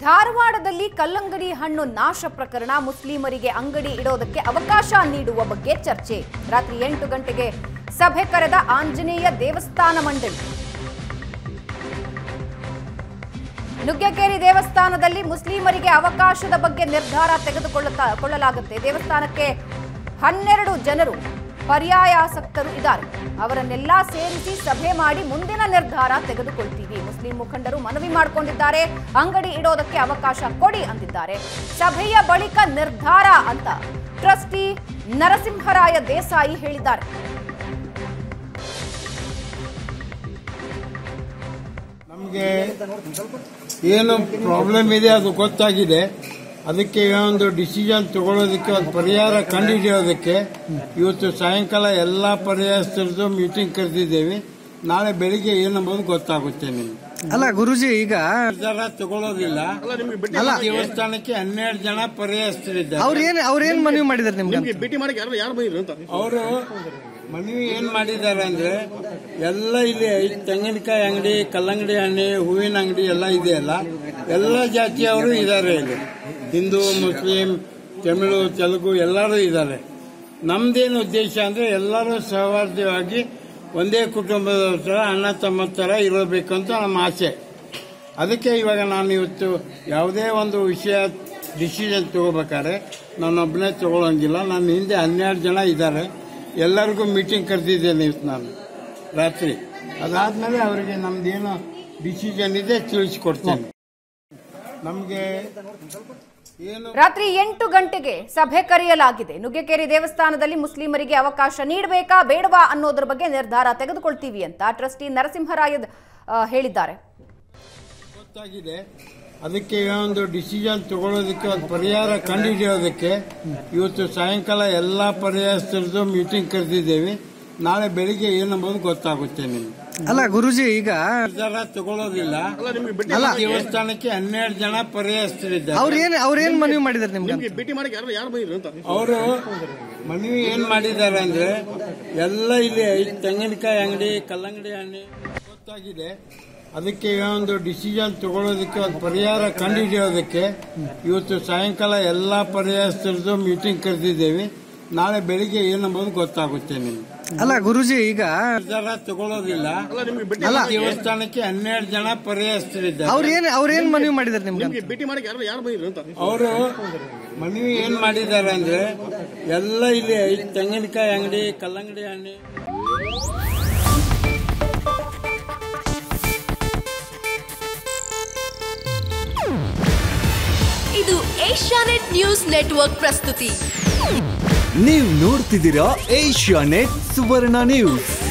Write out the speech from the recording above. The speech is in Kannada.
ಧಾರವಾಡದಲ್ಲಿ ಕಲ್ಲಂಗಡಿ ಹಣ್ಣು ನಾಶ ಪ್ರಕರಣ ಮುಸ್ಲಿಮರಿಗೆ ಅಂಗಡಿ ಇಡೋದಕ್ಕೆ ಅವಕಾಶ ನೀಡುವ ಬಗ್ಗೆ ಚರ್ಚೆ ರಾತ್ರಿ ಎಂಟು ಗಂಟೆಗೆ ಸಭೆ ಕರೆದ ಆಂಜನೇಯ ದೇವಸ್ಥಾನ ಮಂಡಳಿ ನುಗ್ಗೆಕೇರಿ ದೇವಸ್ಥಾನದಲ್ಲಿ ಮುಸ್ಲಿಮರಿಗೆ ಅವಕಾಶದ ಬಗ್ಗೆ ನಿರ್ಧಾರ ತೆಗೆದುಕೊಳ್ಳುತ್ತಾ ಕೊಳ್ಳಲಾಗುತ್ತೆ ದೇವಸ್ಥಾನಕ್ಕೆ ಹನ್ನೆರಡು ಜನರು ಪರ್ಯಾಯಾಸಕ್ತರು ಇದ್ದಾರೆ ಅವರನ್ನೆಲ್ಲ ಸೇರಿಸಿ ಸಭೆ ಮಾಡಿ ಮುಂದಿನ ನಿರ್ಧಾರ ತೆಗೆದುಕೊಳ್ತೀವಿ ಮುಸ್ಲಿಂ ಮುಖಂಡರು ಮನವಿ ಮಾಡಿಕೊಂಡಿದ್ದಾರೆ ಅಂಗಡಿ ಇಡೋದಕ್ಕೆ ಅವಕಾಶ ಕೊಡಿ ಅಂದಿದ್ದಾರೆ ಸಭೆಯ ಬಳಿಕ ನಿರ್ಧಾರ ಅಂತ ಟ್ರಸ್ಟಿ ನರಸಿಂಹರಾಯ ದೇಸಾಯಿ ಹೇಳಿದ್ದಾರೆ ನಮಗೆ ಏನು ಪ್ರಾಬ್ಲಮ್ ಇದೆ ಅದು ಗೊತ್ತಾಗಿದೆ ಅದಕ್ಕೆ ಒಂದು ಡಿಸಿಷನ್ ತಗೊಳ್ಳೋದಕ್ಕೆ ಒಂದು ಪರಿಹಾರ ಕಂಡುಹಿಡಿಯೋದಕ್ಕೆ ಇವತ್ತು ಸಾಯಂಕಾಲ ಎಲ್ಲ ಪರಿಹಾರಸ್ಥರದ್ದು ಮೀಟಿಂಗ್ ಕರೆದಿದ್ದೇವೆ ನಾಳೆ ಬೆಳಿಗ್ಗೆ ಏನಂಬುದು ಗೊತ್ತಾಗುತ್ತೆ ನಿಮ್ಗೆ ಅಲ್ಲ ಗುರುಜಿ ಈಗ ನಿರ್ಧಾರ ತಗೊಳ್ಳೋದಿಲ್ಲ ದೇವಸ್ಥಾನಕ್ಕೆ ಹನ್ನೆರಡು ಜನ ಪರಿಹಾರಸ್ಥರಿದ್ದಾರೆ ಅವ್ರ ಏನ್ ಅವ್ರ ಏನ್ ಮನವಿ ಮಾಡಿದಾರೆ ನಿಮ್ಗೆ ಭೇಟಿ ಮಾಡಕ್ಕೆ ಯಾರು ಯಾರು ಬಂದಿದ್ರು ಅಂತ ಅವರು ಮನವಿ ಏನ್ ಮಾಡಿದ್ದಾರೆ ಅಂದ್ರೆ ಎಲ್ಲ ಇಲ್ಲಿ ಐದ್ ತೆಂಗಿನಕಾಯಿ ಅಂಗಡಿ ಕಲ್ಲಂಗಡಿ ಹಣ್ಣಿ ಹೂವಿನ ಅಂಗಡಿ ಎಲ್ಲ ಇದೆಯಲ್ಲ ಎಲ್ಲ ಜಾತಿಯವರು ಇದ್ದಾರೆ ಇಲ್ಲಿ ಹಿಂದೂ ಮುಸ್ಲಿಂ ತಮಿಳು ತೆಲುಗು ಎಲ್ಲರೂ ಇದ್ದಾರೆ ನಮ್ದೇನು ಉದ್ದೇಶ ಅಂದ್ರೆ ಎಲ್ಲರೂ ಸಹವಾರ್ಯವಾಗಿ ಒಂದೇ ಕುಟುಂಬದವ್ರ ತರ ಅಣ್ಣ ತಮ್ಮ ತರ ಇರಬೇಕು ಅಂತ ನಮ್ಮ ಆಸೆ ಅದಕ್ಕೆ ಇವಾಗ ನಾನು ಇವತ್ತು ಯಾವುದೇ ಒಂದು ವಿಷಯ ಡಿಸಿಷನ್ ತಗೋಬೇಕಾದ್ರೆ ನಾನೊಬ್ಬನೇ ತಗೊಳಂಗಿಲ್ಲ ನನ್ನ ಹಿಂದೆ ಹನ್ನೆರಡು ಜನ ಇದ್ದಾರೆ ಎಲ್ಲರಿಗೂ ಮೀಟಿಂಗ್ ಕರೆದಿದ್ದೇನೆ ಇವತ್ತು ನಾನು ರಾತ್ರಿ ಅದಾದ್ಮೇಲೆ ಅವರಿಗೆ ನಮ್ದೇನು ಡಿಸಿಷನ್ ಇದೆ ತಿಳಿಸ್ಕೊಡ್ತೇನೆ ನಮಗೆ ಏನು ರಾತ್ರಿ ಎಂಟು ಗಂಟೆಗೆ ಸಭೆ ಕರೆಯಲಾಗಿದೆ ನುಗ್ಗೆಕೇರಿ ದೇವಸ್ಥಾನದಲ್ಲಿ ಮುಸ್ಲಿಮರಿಗೆ ಅವಕಾಶ ನೀಡಬೇಕಾ ಬೇಡವಾ ಅನ್ನೋದ್ರ ಬಗ್ಗೆ ನಿರ್ಧಾರ ತೆಗೆದುಕೊಳ್ತೀವಿ ಅಂತ ಟ್ರಸ್ಟಿ ನರಸಿಂಹರಾಯ ಆ, ಹೇಳಿದ್ದಾರೆ ಗೊತ್ತಾಗಿದೆ ಅದಕ್ಕೆ ಒಂದು ಡಿಸಿಷನ್ ತಗೊಳ್ಳೋದಕ್ಕೆ ಒಂದು ಪರಿಹಾರ ಕಂಡುಹಿಡಿಯೋದಕ್ಕೆ ಇವತ್ತು ಸಾಯಂಕಾಲ ಎಲ್ಲ ಪರಿಹಾರಸ್ಥರದ್ದು ಮೀಟಿಂಗ್ ಕರೆದಿದ್ದೇವೆ ನಾಳೆ ಬೆಳಿಗ್ಗೆ ಏನಂಬುದು ಗೊತ್ತಾಗುತ್ತೆ ನಿಮ್ಗೆ ಅಲ್ಲ ಗುರುಜಿ ಈಗ ನಿರ್ಧಾರ ತಗೊಳ್ಳೋದಿಲ್ಲ ಅಲ್ಲ ದೇವಸ್ಥಾನಕ್ಕೆ ಹನ್ನೆರಡು ಜನ ಪರಿಹಾರಸ್ಥರಿದ್ದಾರೆ ಅವ್ರ ಏನ್ ಅವ್ರ ಏನ್ ಮನವಿ ಮಾಡಿದಾರೆ ನಿಮ್ಗೆ ಭೇಟಿ ಮಾಡಕ್ಕೆ ಯಾರು ಯಾರು ಬಂದಿದ್ರು ಅಂತ ಅವರು ಮನವಿ ಏನ್ ಮಾಡಿದ್ದಾರೆ ಅಂದ್ರೆ ಎಲ್ಲ ಇಲ್ಲಿ ಐದ್ ತೆಂಗಿನಕಾಯಿ ಅಂಗಡಿ ಕಲ್ಲಂಗಡಿ ಹಣ್ಣಿ ಗೊತ್ತಾಗಿದೆ ಅದಕ್ಕೆ ಒಂದು ಡಿಸಿಷನ್ ತಗೊಳ್ಳೋದಕ್ಕೆ ಒಂದು ಪರಿಹಾರ ಕಂಡುಹಿಡಿಯೋದಕ್ಕೆ ಇವತ್ತು ಸಾಯಂಕಾಲ ಎಲ್ಲ ಪರಿಹಾರಸ್ಥರದ್ದು ಮೀಟಿಂಗ್ ಕರೆದಿದ್ದೇವೆ ನಾಳೆ ಬೆಳಿಗ್ಗೆ ಏನಂಬುದು ಗೊತ್ತಾಗುತ್ತೆ ನಿಮ್ಗೆ ಅಲ್ಲ ಗುರುಜಿ ಈಗ ನಿರ್ಧಾರ ತಗೊಳ್ಳೋದಿಲ್ಲ ದೇವಸ್ಥಾನಕ್ಕೆ ಹನ್ನೆರಡು ಜನ ಪರಿಹಾರಸ್ಥರಿದ್ದಾರೆ ಅವ್ರ ಏನ್ ಅವ್ರ ಏನ್ ಮನವಿ ಮಾಡಿದಾರೆ ನಿಮ್ಗೆ ಭೇಟಿ ಮಾಡಕ್ಕೆ ಯಾರು ಯಾರು ಬಂದಿದ್ರು ಅಂತ ಅವರು ಮನವಿ ಏನ್ ಮಾಡಿದ್ದಾರೆ ಅಂದ್ರೆ ಎಲ್ಲ ಇಲ್ಲಿ ಐದ್ ತೆಂಗಿನಕಾಯಿ ಅಂಗಡಿ ಕಲ್ಲಂಗಡಿ ಹಣ್ಣಿ ಇದು ಏಷ್ಯಾನೆಟ್ ನ್ಯೂಸ್ ನೆಟ್ವರ್ಕ್ ಪ್ರಸ್ತುತಿ ನೀವು ನೋಡ್ತಿದ್ದೀರಾ ಏಷ್ಯಾ ನೆಟ್ ಸುವರ್ಣ ನ್ಯೂಸ್